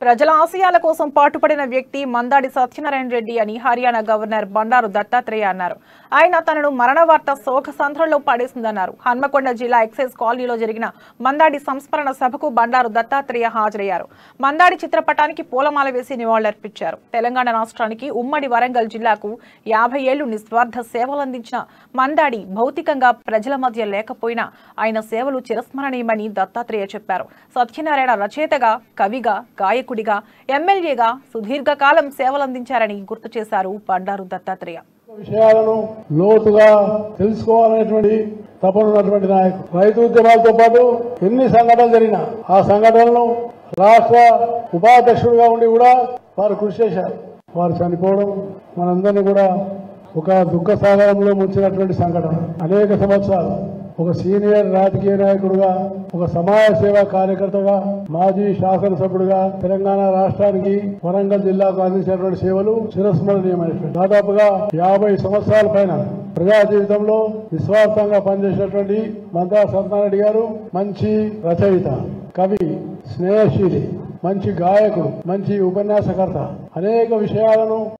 ప్రజల ఆశయాల కోసం పాటుపడిన వ్యక్తి మందాడి సత్యనారాయణ రెడ్డి అని హర్యానా గవర్నర్ బండారు దత్తాత్రేయ అన్నారు ఆయన తనను మరణ వార్త శోక సంద్రంలో పడేసిందన్నారు హన్మకొండ జిల్లా ఎక్సైజ్ కాలనీలో జరిగిన మందాడి సంస్మరణ సభకు బండారు దత్తాత్రేయ హాజరయ్యారు మందాడి చిత్రపటానికి పూలమాల వేసి నివాళులర్పించారు తెలంగాణ రాష్ట్రానికి ఉమ్మడి వరంగల్ జిల్లాకు యాభై ఏళ్లు నిస్వార్థ సేవలందించిన మందాడి భౌతికంగా ప్రజల మధ్య లేకపోయినా ఆయన సేవలు చిరస్మరణీయమని దత్తాత్రేయ చెప్పారు సత్యనారాయణ రచయితగా కవిగా గాయకుడిగా ఎమ్మెల్యేగా సుదీర్ఘకాలం సేవలందించారని గుర్తు చేశారు బండారు దత్తాత్రేయ విషయాలను లోతుగా తెలుసుకోవాలనేటువంటి తపన ఉన్నటువంటి నాయకుడు రైతు ఉద్యమాలతో పాటు ఎన్ని సంఘటనలు జరిగినా ఆ సంఘటనలను రాష్ట్ర ఉపాధ్యక్షుడిగా ఉండి కూడా వారు కృషి చేశారు వారు చనిపోవడం మనందరినీ కూడా ఒక దుఃఖ సాగరంలో ముంచినటువంటి సంఘటన అనేక సంవత్సరాలు ఒక సీనియర్ రాజకీయ నాయకుడుగా ఒక సమాజ సేవా కార్యకర్తగా మాజీ శాసనసభ్యుడిగా తెలంగాణ రాష్ట్రానికి వరంగల్ జిల్లాకు అందించినటువంటి సేవలు చిరస్మరణీయమైనటువంటి దాదాపుగా యాభై సంవత్సరాల పైన ప్రజా జీవితంలో నిస్వార్థంగా పనిచేసినటువంటి మందా సత్యనారాయణ గారు మంచి రచయిత కవి స్నేహశీలి మంచి గాయకుడు మంచి ఉపన్యాసకర్త అనేక విషయాలను